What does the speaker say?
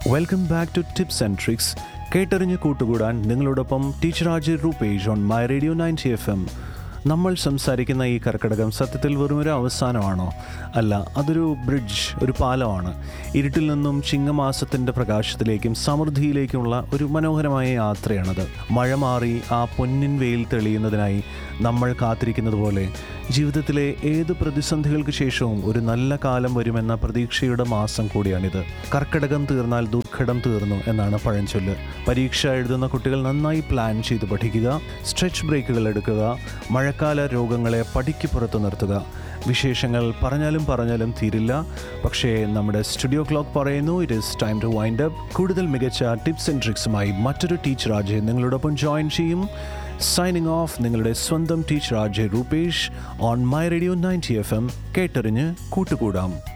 welcome back to tips and tricks കേട്ടറിഞ്ഞ് കൂട്ടുകൂടാൻ നിങ്ങളോടൊപ്പം teacher Aji Rupesh on my radio ninety F M നമ്മൾ സംസാരിക്കുന്ന ഈ കർക്കിടകം സത്യത്തിൽ വെറും ഒരു അവസാനമാണോ അല്ല അതൊരു ബ്രിഡ്ജ് ഒരു പാലമാണ് ഇരുട്ടിൽ നിന്നും ചിങ്ങമാസത്തിൻ്റെ പ്രകാശത്തിലേക്കും സമൃദ്ധിയിലേക്കുമുള്ള ഒരു മനോഹരമായ യാത്രയാണത് മഴ മാറി ആ പൊന്നിൻ വെയിൽ തെളിയുന്നതിനായി നമ്മൾ കാത്തിരിക്കുന്നത് പോലെ ജീവിതത്തിലെ ഏത് പ്രതിസന്ധികൾക്ക് ശേഷവും ഒരു നല്ല കാലം വരുമെന്ന പ്രതീക്ഷയുടെ മാസം കൂടിയാണിത് കർക്കിടകം തീർന്നാൽ ദുർഘടം തീർന്നു എന്നാണ് പഴഞ്ചൊല്ല് പരീക്ഷ എഴുതുന്ന കുട്ടികൾ നന്നായി പ്ലാൻ ചെയ്ത് പഠിക്കുക സ്ട്രെച്ച് ബ്രേക്കുകൾ എടുക്കുക മഴക്കാല രോഗങ്ങളെ പടിക്ക് പുറത്തു നിർത്തുക വിശേഷങ്ങൾ പറഞ്ഞാലും പറഞ്ഞാലും തീരില്ല പക്ഷേ നമ്മുടെ സ്റ്റുഡിയോ ക്ലോക്ക് പറയുന്നു it is time to wind up കൂടുതൽ മികച്ച ടിപ്സ് ആൻഡ് ട്രിക്സുമായി മറ്റൊരു ടീച്ചർ ആജയ് നിങ്ങളോടൊപ്പം ജോയിൻ ചെയ്യും സൈനിങ് ഓഫ് നിങ്ങളുടെ സ്വന്തം teacher Ajay Rupesh on my radio ninety F M കേട്ടറിഞ്ഞ് കൂട്ടുകൂടാം